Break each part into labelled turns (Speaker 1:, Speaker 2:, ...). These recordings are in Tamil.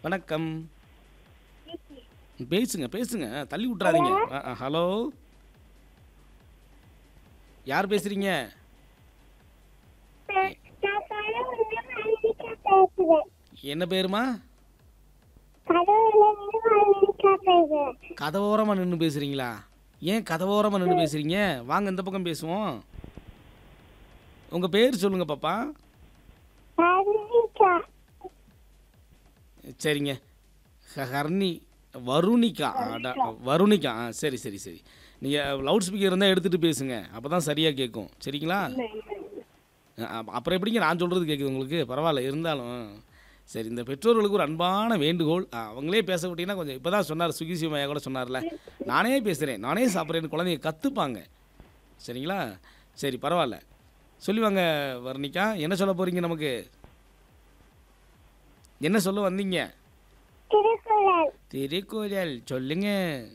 Speaker 1: வணக்கம் பேசுங்க பேசுங்க தள்ளி விட்றாதீங்க ஆ, ஆ, ஹலோ யார் பேசுறீங்க
Speaker 2: நான் கடவுள்ல மல்லிகா பேசுறேன்
Speaker 1: என்ன பேருமா
Speaker 2: கடவுள்ல இருந்து மல்லிகா பேசுறேன்
Speaker 1: கதவோரமாக நின்று பேசுறீங்களா ஏன் கதவோரமாக நின்று பேசுறீங்க வாங்க இந்த பக்கம் பேசுவோம் உங்கள் பேர் சொல்லுங்க பாப்பா
Speaker 2: மல்லிகா
Speaker 1: சரிங்க ஹ- ஹர்னி வருணிகா அடா வருணிகா ஆ சரி சரி சரி நீங்கள் லவுட் ஸ்பீக்கர் இருந்தால் எடுத்துகிட்டு பேசுங்க அப்போ தான் சரியாக கேட்கும் சரிங்களா அ- அ- அப்புறம் எப்படிங்க நான் சொல்கிறது கேட்குது உங்களுக்கு பரவாயில்ல இருந்தாலும் சரி இந்த பெற்றோர்களுக்கு ஒரு அன்பான வேண்டுகோள் அ, அவங்களே பேச விட்டீங்கன்னா கொஞ்சம் இப்போ தான் சொன்னார் சுகி சிவமையா கூட சொன்னார்ல நானே பேசுகிறேன் நானே சாப்பிட்றேன்னு குழந்தைங்க கற்றுப்பாங்க சரிங்களா சரி பரவாயில்ல சொல்லி வாங்க வர்ணிகா என்ன சொல்ல போகிறீங்க நமக்கு என்ன சொல்ல வந்தீங்க
Speaker 2: திருக்குறள்
Speaker 1: திருக்குறள் சொல்லுங்க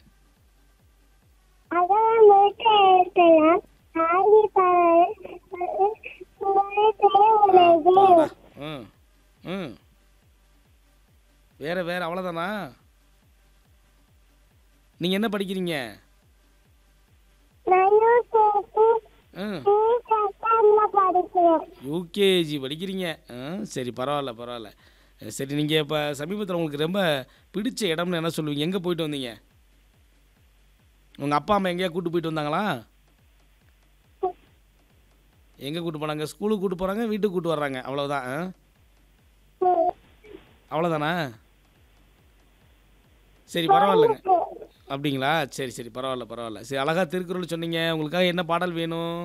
Speaker 2: அதான் மூத்த எழுத்தலாம் ஆதி பறவை உலகே
Speaker 1: அப்பாடா. ம் ம் வேற வேற அவ்வளோதானா நீங்கள் என்ன படிக்கிறீங்க
Speaker 2: நானும் சேர்த்து
Speaker 1: ம்
Speaker 2: நீ சட்டம்ல படிக்கிறேன்
Speaker 1: யூகேஜி படிக்கிறீங்க ஆ சரி பரவாயில்ல பரவாயில்ல அஹ் சரி நீங்கள் இப்போ சமீபத்தில் உங்களுக்கு ரொம்ப பிடிச்ச இடம்னு என்ன சொல்லுவீங்க எங்கே போயிட்டு வந்தீங்க உங்கள் அப்பா அம்மா எங்கேயா கூட்டு போயிட்டு வந்தாங்களா எங்கே கூட்டு போனாங்க ஸ்கூலுக்கு கூட்டு போகிறாங்க வீட்டுக்கு கூட்டு வர்றாங்க அவ்வளோதான் ஆ அவ்வளோதானா சரி பரவாயில்லைங்க அப்படிங்களா சரி சரி பரவாயில்ல பரவாயில்ல சரி அழகா திருக்குறள் சொன்னீங்க உங்களுக்காக என்ன பாடல் வேணும்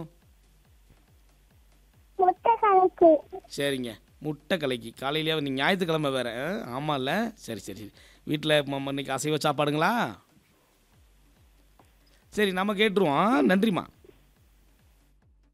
Speaker 2: முட்டை கணக்கு
Speaker 1: சரிங்க முட்டை கலைக்கு காலையிலேயே நீங்கள் ஞாயிற்றுக்கிழமை வேறு ஆமாம்ல சரி சரி வீட்டில் இன்னைக்கு அசைவ சாப்பாடுங்களா சரி நம்ம கேட்டுருவோம் நன்றிம்மா